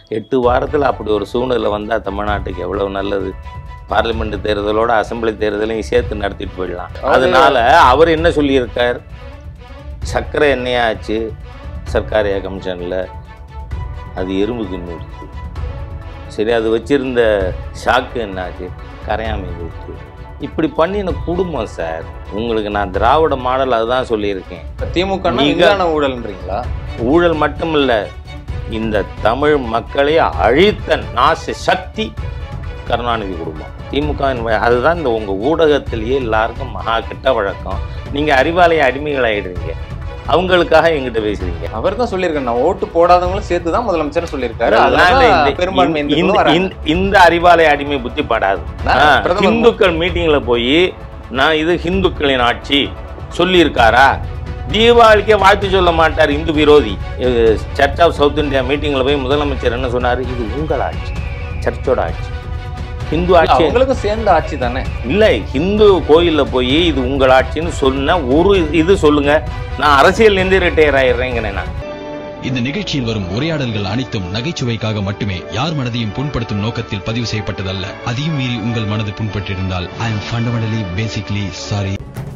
எட்டு வாரத்தில் அப்படி ஒரு சூழ்நிலை வந்தால் தமிழ்நாட்டுக்கு எவ்வளவு நல்லது பார்லிமெண்ட் தேர்தலோட அசெம்பிளி தேர்தலையும் சேர்த்து நடத்திட்டு போயிடலாம் அதனால அவர் என்ன சொல்லியிருக்கார் சர்க்கரை எண்ணெயாச்சு சர்க்காரியா கமிஷனில் அது எறும்பு தின்னுடுச்சு சரி அது வச்சிருந்த ஷாக்கு என்னாச்சு கரையாமை போச்சு இப்படி பண்ணின குடும்பம் சார் உங்களுக்கு நான் திராவிட மாடல் அதுதான் சொல்லியிருக்கேன் இப்ப திமுக நீங்க- விஞ்ஞான ஊழல்ன்றீங்களா ஊழல் மட்டும் இல்லை இந்த தமிழ் மக்களை அழித்த நாச சக்தி கருணாநிதி குடும்பம் திமுக வின் வ- அதுதான் இந்த உங்கள் ஊடகத்திலேயே எல்லாருக்கும் மகா கெட்ட வழக்கம் நீங்கள் அறிவாலய அடிமைகளாயிடுறீங்க அவங்களுக்காக எங்கிட்ட பேசுறீங்க அவர் தான் சொல்லியிருக்காரு நான் ஓட்டு போடாதவங்களும் சேர்த்து தான் முதலமைச்சர் சொல்லியிருக்காரு அதனால அதனால இந்த- பெரும்பான்மை இந்த- இந்துக்களும் வராங்க. இந்த- இந்த அறிவாலய அடிமை புத்தி படாது நான் ஆ, பிரதமர் இந்துக்கள் மீட்டிங்ல போய் நான் இது இந்துக்களின் ஆட்சி சொல்லியிருக்காரா தீபாவளிக்கே வாழ்த்து சொல்ல மாட்டார் இந்து விரோதி சர்ச் ஆஃப் சவுத் இந்தியா மீட்டிங்ல போய் முதலமைச்சர் என்ன சொன்னாரு இது உங்கள் ஆட்சி சர்ச்சோட ஆட்சி இந்து ஆட்சி அவங்களுக்கும் சேர்ந்த ஆட்சி தானே இல்லை ஹிந்து கோயில்ல போய் இது உங்கள் ஆட்சின்னு சொன்ன ஒரு இது சொல்லுங்க நான் அரசியல்லேருந்து ரிட்டையர் ஆயிடுறேங்கிறேன் நான் இந்த நிகழ்ச்சியில் வரும் உரையாடல்கள் அனைத்தும் நகைச்சுவைக்காக மட்டுமே யார் மனதையும் புண்படுத்தும் நோக்கத்தில் பதிவு செய்யப்பட்டதல்ல அதையும் மீறி உங்கள் மனது புண்பட்டிருந்தால் I am fundamentally basically sorry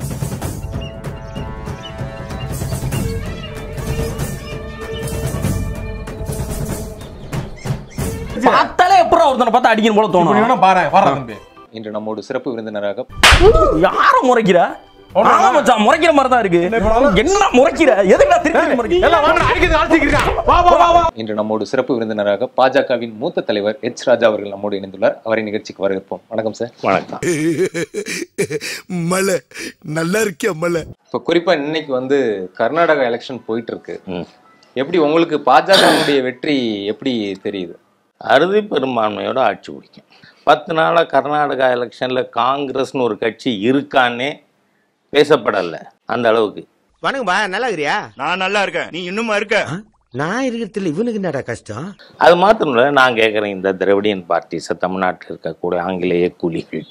பார்த்தாலே எப்பறம் ஒருத்தனை பார்த்து அடிக்கணும் போல இப்படி தோணும் வேணா பாரு பாரு தம்பி இன்று நம்மோடு சிறப்பு விருந்தினராக யார முறைக்கிற ஆமா மச்சான் முறைக்கிற மாதிரி தான் இருக்கு என்ன முறைக்கிற எதுக்கு திருப்பி முறைக்கிற எல்லாம் வாங்க அடிக்கிறது அழைச்சிக்கிறேன் வா வா வா வா இன்று நம்மோடு சிறப்பு விருந்தினராக பாஜகவின் மூத்த தலைவர் எச் ராஜா அவர்கள் நம்மோடு இணைந்துள்ளார் அவரை நிகழ்ச்சிக்கு வரவேற்போம் வணக்கம் சார் வணக்கம் மலை நல்லா இருக்கியா மலை இப்போ குறிப்பா இன்னைக்கு வந்து கர்நாடகா எலெக்ஷன் போயிட்டு இருக்கு ம். எப்படி உங்களுக்கு பாஜகவுடைய வெற்றி எப்படி தெரியுது அறுதி பெரும்பான்மையோட ஆட்சி பிடிக்கும் பத்து நாளாக கர்நாடகா எலெக்ஷனில் காங்கிரஸ்னு ஒரு கட்சி இருக்கான்னே பேசப்படலை அந்த அளவுக்கு வணக்கம்பா நல்லா இருக்கிறியா நான் நல்லா இருக்கேன் நீ இன்னுமா இருக்க நான் இருக்கிறதுல இவனுக்கு என்னடா கஷ்டம் அது மாத்திரம் இல்லை நான் கேட்குறேன் இந்த திராவிடியன் பார்ட்டிஸை தமிழ்நாட்டில் இருக்கக்கூடிய ஆங்கிலேய கூலிகள்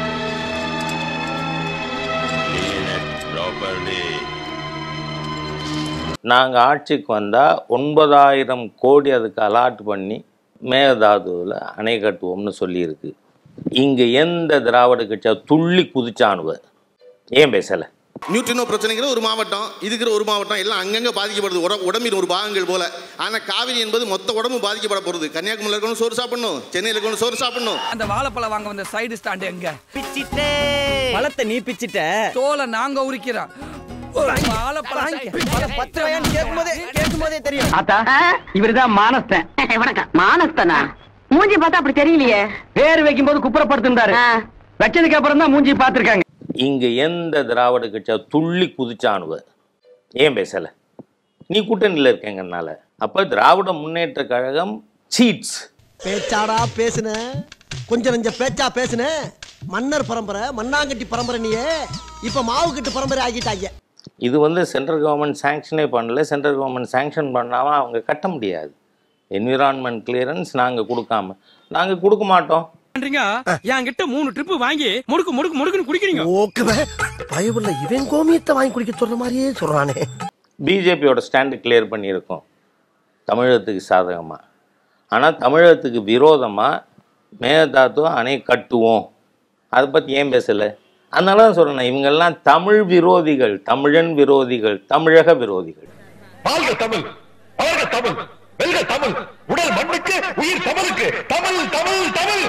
நாங்கள் ஆட்சிக்கு வந்தால் ஒன்பதாயிரம் கோடி அதுக்கு அலாட் பண்ணி மேகதாதுவில் அணை கட்டுவோம்னு சொல்லியிருக்கு இங்கே எந்த திராவிட கட்சியா துள்ளி குதிச்சானுவ ஏன் பேசலை நியூட்ரினோ பிரச்சனைங்கிற ஒரு மாவட்டம் இதுக்கிற ஒரு மாவட்டம் எல்லாம் அங்கங்கே பாதிக்கப்படுது உட உடம்பின் ஒரு பாகங்கள் போல ஆனால் காவிரி என்பது மொத்த உடம்பு பாதிக்கப்பட போகிறது கன்னியாகுமரியில் இருக்கணும் சோறு சாப்பிடணும் சென்னையில் இருக்கணும் சோறு சாப்பிடணும் அந்த வாழைப்பழம் வாங்க வந்த சைடு ஸ்டாண்ட் எங்க பிச்சிட்டே பழத்தை நீ பிச்சிட்ட தோலை நாங்க உரிக்கிறோம் ஒரு வாழைப்பழம் பத்து ரூபாயான்னு கேட்கும்போதே கேட்கும்போதே தெரியும் ஆத்தா இவருதான் மானஸ்தன் வணக்கம் மானஸ்தனா மூஞ்சி பார்த்தா அப்படி தெரியலையே பேர் வைக்கும் போது குப்புறப்படுத்திருந்தாரு வச்சதுக்கு அப்புறம் தான் மூஞ்சி பார்த்திருக்காங்க இங்கே எந்த திராவிட கட்சியா துள்ளி குதிச்சானுவ ஏன் பேசலை நீ கூட்டணியில் இருக்கேங்கனால அப்போ திராவிட முன்னேற்ற கழகம் சீட்ஸ் பேச்சாடா பேசுன கொஞ்சம் நெஞ்ச பேச்சா பேசுன மன்னர் பரம்பரை மண்ணாங்கட்டி பரம்பரை நீயே இப்ப மாவு கட்டு பரம்பரை ஆகிட்டாங்க இது வந்து சென்ட்ரல் கவர்மெண்ட் சாங்ஷனே பண்ணல சென்ட்ரல் கவர்மெண்ட் சாங்ஷன் பண்ணாமல் அவங்க கட்ட முடியாது என்விரான்மெண்ட் கிளியரன்ஸ் நாங்கள் கொடுக்காம நாங்கள் கொடுக்க மாட்டோம் பண்றீங்க என்கிட்ட மூணு ட்ரிப் வாங்கி முடுக்கு முடுக்கு முடுக்குன்னு குடிக்கிறீங்க ஓகே பயவுள்ள இவன் கோமியத்தை வாங்கி குடிக்க சொல்ற மாதிரியே சொல்றானே பிஜேபியோட ஸ்டாண்டு கிளியர் பண்ணியிருக்கோம் தமிழகத்துக்கு சாதகமாக ஆனால் தமிழகத்துக்கு விரோதமாக மேகதாத்து அணை கட்டுவோம் அதை பற்றி ஏன் பேசலை அதனால தான் சொல்கிறேன் இவங்கெல்லாம் தமிழ் விரோதிகள் தமிழன் விரோதிகள் தமிழக விரோதிகள் வாழ்க தமிழ் வளர்க தமிழ் வெல்க தமிழ் உடல் மண்ணுக்கு உயிர் தமிழுக்கு தமிழ் தமிழ் தமிழ்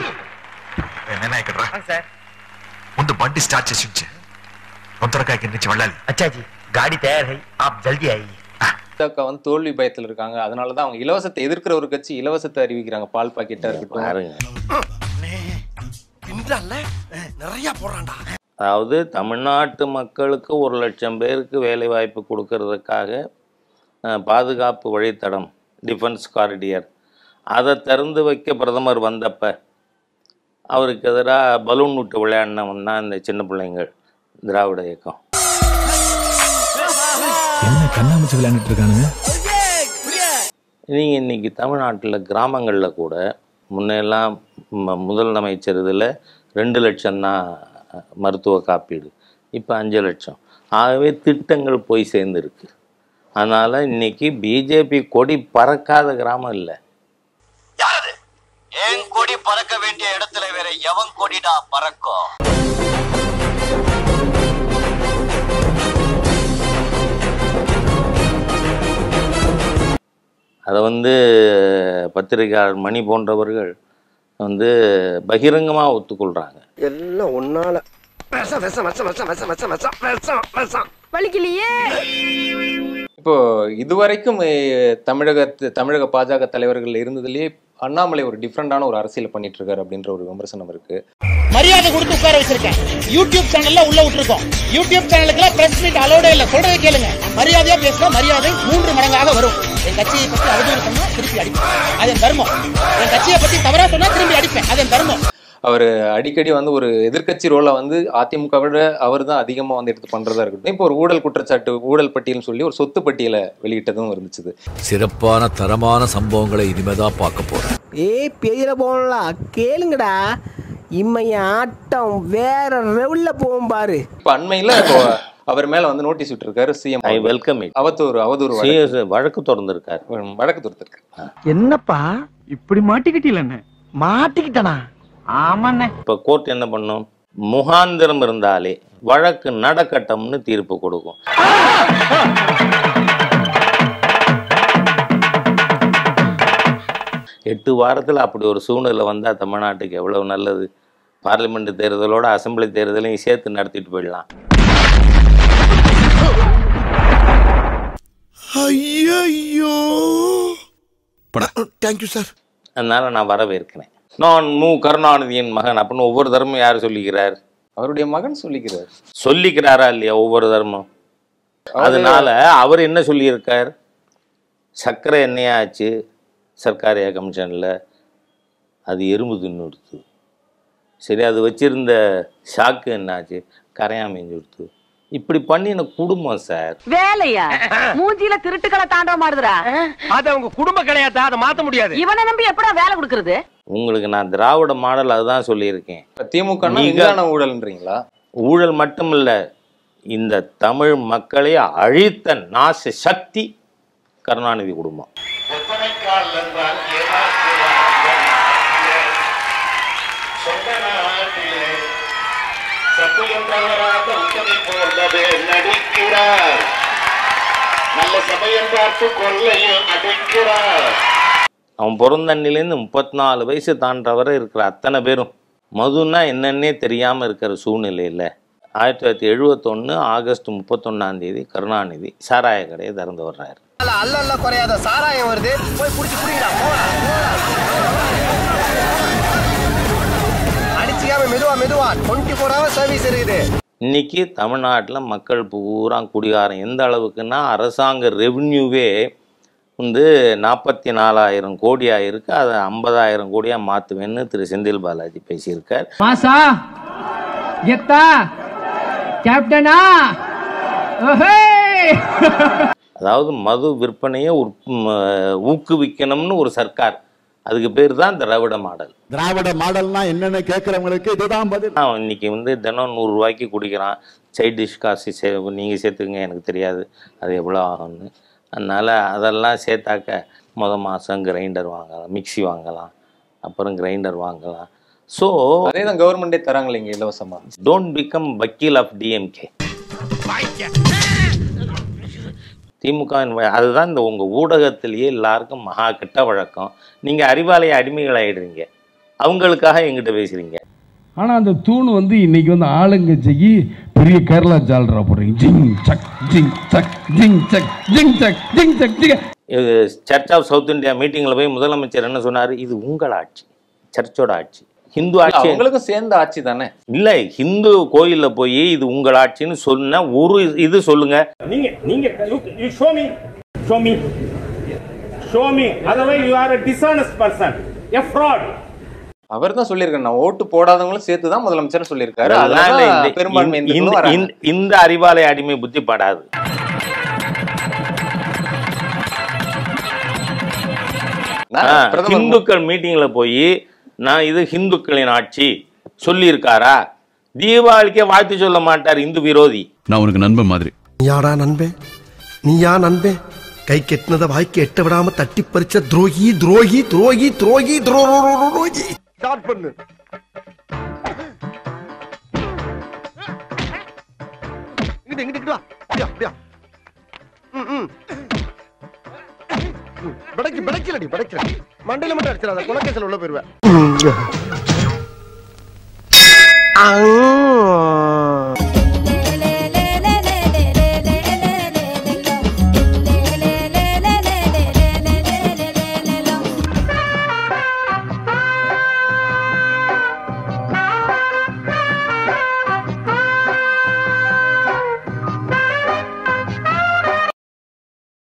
ಸರ್ ముందు బండి స్టార్ట్ చేసి ఉంచే తొందరగా ఇక్కడి నుంచి వెళ్ళాలి अच्छा जी गाड़ी तैयार है आप जल्दी आइए பாஜக வந்து தோல்வி பயத்துல இருக்காங்க அதனாலதான் அவங்க இலவசத்தை எதிர்க்கிற ஒரு கட்சி இலவசத்தை அறிவிக்கிறாங்க பால் பாக்கெட்டா இருக்கட்டும் பாருங்க நிறைய போறான்டா அதாவது தமிழ்நாட்டு மக்களுக்கு ஒரு லட்சம் பேருக்கு வேலை வாய்ப்பு கொடுக்கறதுக்காக அஹ், பாதுகாப்பு வழித்தடம் டிஃபென்ஸ் காரிடியர் அதை திறந்து வைக்க பிரதமர் வந்தப்ப அவருக்கு எதிராக பலூன் விட்டு விளையாடினவன் தான் இந்த சின்ன பிள்ளைங்கள் திராவிட இயக்கம் என்ன கண்ணாமூச்சி விளையாண்டுட்டு இருக்கானுங்க நீங்கள் இன்றைக்கி தமிழ்நாட்டில் கிராமங்களில் கூட முன்னெல்லாம் ம- முதல் அமைச்சர் இதில் ரெண்டு லட்சம் தான் மருத்துவ காப்பீடு இப்போ அஞ்சு லட்சம் ஆகவே திட்டங்கள் போய் சேர்ந்துருக்கு அதனால் இன்னைக்கு பிஜேபி கொடி பறக்காத கிராமம் இல்லை பறக்க வேண்டிய இடத்துல வேற எவன் கொடிடா பறக்கும் அதை வந்து பத்திரிகையாளர் மணி போன்றவர்கள் வந்து பகிரங்கமாக ஒத்துக்கொள்கிறாங்க எல்லாம் ஒன்னால விஷம் விஷம் விஷம் விஷம் விஷம் விஷம் விஷம் விஷம் விஷம் வலிக்கலையே இப்போ இதுவரைக்கும் அஹ், தமிழகத்து தமிழக பாஜக தலைவர்கள் இருந்ததுலயே அண்ணாமலை ஒரு டிஃப்ரெண்டான ஒரு அரசியல் பண்ணிட்டு இருக்காரு அப்படின்ற ஒரு விமர்சனம் இருக்கு மரியாதை கொடுத்து உட்கார வச்சிருக்கேன் யூடியூப் சேனல்ல உள்ள விட்டுருக்கோம் யூடியூப் சேனலுக்குலாம் பிரஸ் மீட் அலோடே இல்ல சொல்றதை கேளுங்க மரியாதையா பேசினா மரியாதை மூன்று மடங்காக வரும் என் கட்சியை பத்தி அவதூறு சொன்னா திருப்பி அடிப்பேன் அது என் தர்மம் என் கட்சியை பத்தி தவறா சொன்னா திரும்பி அடிப்பேன் அது என் தர்மம் அவர் அடிக்கடி வந்து ஒரு எதிர்க்கட்சி ரோலை வந்து அதிமுக விட அவர் தான் அதிகமாக வந்து எடுத்து பண்றதா இருக்கட்டும் இப்போ ஒரு ஊழல் குற்றச்சாட்டு ஊழல் பட்டியல்னு சொல்லி ஒரு சொத்து பட்டியலை வெளியிட்டதும் இருந்துச்சு சிறப்பான தரமான சம்பவங்களை இனிமேதான் பார்க்க போறேன் ஏய் பெயில போகலாம் கேளுங்கடா இம்மைய ஆட்டம் வேற லெவல்ல போகும் பாரு இப்போ அண்மையில் இப்போ அவர் மேல வந்து நோட்டீஸ் விட்டுருக்காரு சிஎம் ஐ வெல்கம் இட் அவதூறு அவதூறு CS வழக்கு திறந்திருக்கார் வழக்கு தொடுத்திருக்காரு என்னப்பா இப்படி மாட்டிக்கிட்டீல மாட்டிக்கிட்டனா ஆமாண்ணே இப்போ கோர்ட் என்ன பண்ணும் முகாந்திரம் இருந்தாலே வழக்கு நடக்கட்டம்னு தீர்ப்பு கொடுக்கும் எட்டு வாரத்தில் அப்படி ஒரு சூழ்நிலை வந்தால் தமிழ்நாட்டுக்கு எவ்வளவு நல்லது பார்லிமெண்ட் தேர்தலோட அசெம்பிளி தேர்தலையும் சேர்த்து நடத்திட்டு போயிடலாம் ஐயோ தேங்க்யூ சார் அதனால நான் வரவேற்கிறேன் நான் மு கருணாநிதியின் மகன் அப்படின்னு ஒவ்வொரு தர்மம் யார் சொல்லிக்கிறார் அவருடைய மகன் சொல்லிக்கிறார் சொல்லிக்கிறாரா இல்லையா ஒவ்வொரு தர்மம் அவரு- அதனால அவர் என்ன சொல்லியிருக்கார் சர்க்கரை எண்ணெயாச்சு சர்க்காரியா கமிஷனில் அது எறும்பு தின்னுடுத்து சரி அது வச்சிருந்த ஷாக்கு என்னாச்சு கரையாமைஞ்சு கொடுத்து இப்படி பண்ணின குடும்பம் சார் வேலையா மூஞ்சில திருட்டுக்களை தாண்டவ மாடுதுடா அது அவங்க குடும்ப கிடையாது அதை மாத்த முடியாது இவனை நம்பி எப்படா வேலை கொடுக்கறது உங்களுக்கு நான் திராவிட மாடல் அதுதான் சொல்லியிருக்கேன் திமுக நீங்க- விஞ்ஞான ஊழல்ன்றீங்களா ஊழல் மட்டுமில்ல இந்த தமிழ் மக்களை அழித்த நாச சக்தி கருணாநிதி குடும்பம் சத்தியம் தவறாத உத்தமை போலவே நடிக்கிறார் நல்ல சமயம் பார்த்து கொள்ளையில் அடைக்கிறார் அவன் பிறந்தண்ணிலேருந்து முப்பத்தி நாலு வயசு தாண்டவரை இருக்கிற அத்தனை பேரும் மதுன்னா என்னன்னே தெரியாமல் இருக்கிற சூழ்நிலையில் ஆயிரத்தி தொள்ளாயிரத்தி எழுபத்தொன்று ஆகஸ்ட் முப்பத்தொன்னாம் தேதி கருணாநிதி சாராய கடையை திறந்து வர்றாரு அல்ல அல்ல குறையாத சாராயம் வருது போய் புடிச்சு புடிங்கடா போடா அடிச்சுக்காம மெதுவா மெதுவா டுவெண்ட்டி ஃபோர் ஹவர் சர்வீஸ் இருக்குது இன்னைக்கு தமிழ்நாட்டில் மக்கள் பூரா குடிகாரம் எந்த அளவுக்குன்னா அரசாங்க ரெவென்யூவே வந்து நாற்பத்தி நாலாயிரம் கோடியாக இருக்கு அதை ஐம்பதாயிரம் கோடியாக மாற்றுவேன்னு திரு செந்தில் பாலாஜி பேசியிருக்கார் மாசா கெத்தா கேப்டனா அதாவது மது விற்பனையை உற்- ம- ஊக்குவிக்கணும்னு ஒரு சர்க்கார் அதுக்கு பேர் தான் திராவிட மாடல் திராவிட மாடல்னா என்னன்னு கேட்கறவங்களுக்கு இதுதான் பதில் அவன் இன்னைக்கு வந்து தினம் நூறுரூவாய்க்கு குடிக்கிறான் சைட் டிஷ் காசு சே நீங்கள் சேர்த்துங்க எனக்கு தெரியாது அது எவ்வளோ ஆகும்னு அதனால் அதெல்லாம் சேர்த்தாக்க முத மாதம் கிரைண்டர் வாங்கலாம் மிக்ஸி வாங்கலாம் அப்புறம் கிரைண்டர் வாங்கலாம் ஸோ அதே தான் கவர்மெண்டே தராங்களே இங்க இலவசமா டோன்ட் பிகம் வக்கீல் ஆஃப் டிஎம்கே திமுக வின் வ- அதுதான் இந்த உங்கள் ஊடகத்திலேயே எல்லாருக்கும் மகா கெட்ட வழக்கம் நீங்கள் அறிவாலய அடிமைகளாயிடுறீங்க அவங்களுக்காக எங்கிட்ட பேசுகிறீங்க ஆனா அந்த தூண் வந்து இன்னைக்கு வந்து ஆளுங்கட்சிக்கு பெரிய கேரளா ஜால்ரா போடுறீங்க ஜிங் சக் ஜிங் சக் ஜிங் சக் ஜிங் சக் ஜிங் சக் ஜிங் இது சர்ச் ஆஃப் சவுத் இந்தியா மீட்டிங்கில் போய் முதலமைச்சர் என்ன சொன்னார் இது உங்கள் ஆட்சி சர்ச்சோட ஆட்சி ஹிந்து ஆட்சி அவங்களுக்கும் சேர்ந்த ஆட்சி தானே இல்லை ஹிந்து கோயிலில் போய் இது உங்கள் ஆட்சின்னு சொன்ன ஒரு இது சொல்லுங்க நீங்க நீங்க you show me show me show me otherwise you are a dishonest person a fraud அவர் தான் சொல்லியிருக்காரு நான் ஓட்டு போடாதவங்களும் சேர்த்து தான் முதலமைச்சர் சொல்லியிருக்காரு அதெல்லாம் இல்ல, அதனால இந்த- பெரும்பான்மை இந்த- இந்துக்களும் வராங்க. இந்த- இந்த அறிவாலய அடிமை புத்தி படாது நான் ஆ, பிரதமர் இந்துக்கள் மீட்டிங்ல போய் நான் இது ஹிந்துக்களின் ஆட்சி சொல்லியிருக்காரா தீபாவளிக்கே வாழ்த்து சொல்ல மாட்டார் இந்து விரோதி நான் உனக்கு நண்பன் மாதிரி நீயாடா நண்பே நீயா நண்பே கை கெட்டினத வாய்க்கு எட்ட விடாம தட்டி பறிச்ச துரோகி துரோகி துரோகி துரோகி துரோகி ஸ்டார்ட் பண்ணு இங்கிட்டு இங்கிட்டு இங்கிட்டு வா அப்படியா அப்படியா ம் ம் ம், பிடைக்கு பிடைக்கலடி பிடைக்கல மண்டையில மட்டும் அடிச்சிடாத குலக்கேசல் உள்ள போயிருவேன்